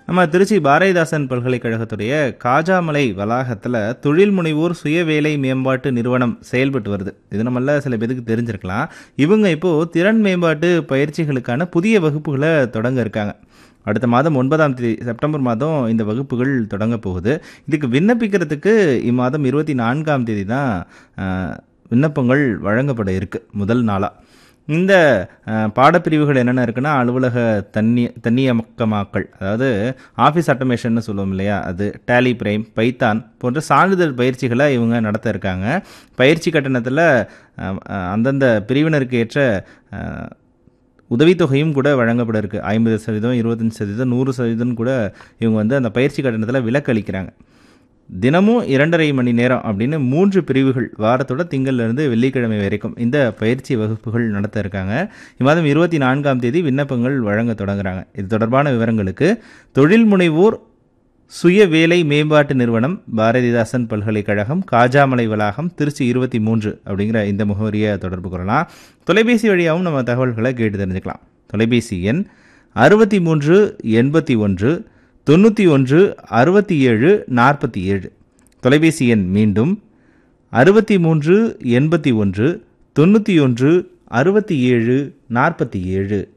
நம்ம திருச்சி பாரதிதாசன் பல்கலைக்கழகத்துடைய காஜாமலை வளாகத்தில் தொழில் முனைவோர் சுய வேலை மேம்பாட்டு நிறுவனம் செயல்பட்டு வருது இது நம்மள சில பேருக்கு தெரிஞ்சிருக்கலாம் இவங்க இப்போது திறன் மேம்பாட்டு பயிற்சிகளுக்கான புதிய வகுப்புகளை தொடங்க இருக்காங்க அடுத்த மாதம் ஒன்பதாம் தேதி செப்டம்பர் மாதம் இந்த வகுப்புகள் தொடங்க போகுது இதுக்கு விண்ணப்பிக்கிறதுக்கு இம்மாதம் இருபத்தி நான்காம் தேதி தான் அஹ், விண்ணப்பங்கள் வழங்கப்பட இருக்கு முதல் நாளாக இந்த அஹ், பாடப்பிரிவுகள் என்னென்ன இருக்குன்னா அலுவலக தண்ணி தன்னியமக்கமாக்கல் அதாவது ஆஃபீஸ் ஆட்டோமேஷன்னு சொல்லுவோம் இல்லையா அது டேலி பிரைம் பைத்தான் போன்ற சான்றிதழ் பயிற்சிகளை இவங்க நடத்த இருக்காங்க பயிற்சி கட்டணத்தில் அஹ், அஹ், அந்தந்த பிரிவினருக்கு ஏற்ற அஹ், உதவித்தொகையும் கூட வழங்கப்பட இருக்கு ஐம்பது சதவீதம் இருபத்தஞ்சி சதவீதம் நூறு சதவீதம் கூட இவங்க வந்து அந்த பயிற்சி கட்டணத்தில் விலக்களிக்கிறாங்க தினமும் இரண்டரை மணி நேரம் அப்படின்னு மூன்று பிரிவுகள் வாரத்தோட திங்கள்லேருந்து வெள்ளிக்கிழமை வரைக்கும் இந்த பயிற்சி வகுப்புகள் நடத்த இருக்காங்க இம்மாதம் இருபத்தி நான்காம் தேதி விண்ணப்பங்கள் வழங்க தொடங்குறாங்க இது தொடர்பான விவரங்களுக்கு தொழில் முனைவோர் சுய வேலை மேம்பாட்டு நிறுவனம் பாரதிதாசன் பல்கலைக்கழகம் காஜாமலை வளாகம் திருச்சி இருபத்தி மூன்று அப்படிங்கிற இந்த முகவரியை தொடர்பு கொள்ளலாம் தொலைபேசி வழியாகவும் நம்ம தகவல்களை கேட்டு தெரிஞ்சுக்கலாம் தொலைபேசி எண் அறுபத்தி மூன்று எண்பத்தி ஒன்று தொண்ணூற்றி ஒன்று அறுபத்தி ஏழு நாற்பத்தி ஏழு தொலைபேசி எண் மீண்டும் அறுபத்தி மூன்று எண்பத்தி ஒன்று தொண்ணூற்றி ஒன்று அறுபத்தி ஏழு நாற்பத்தி ஏழு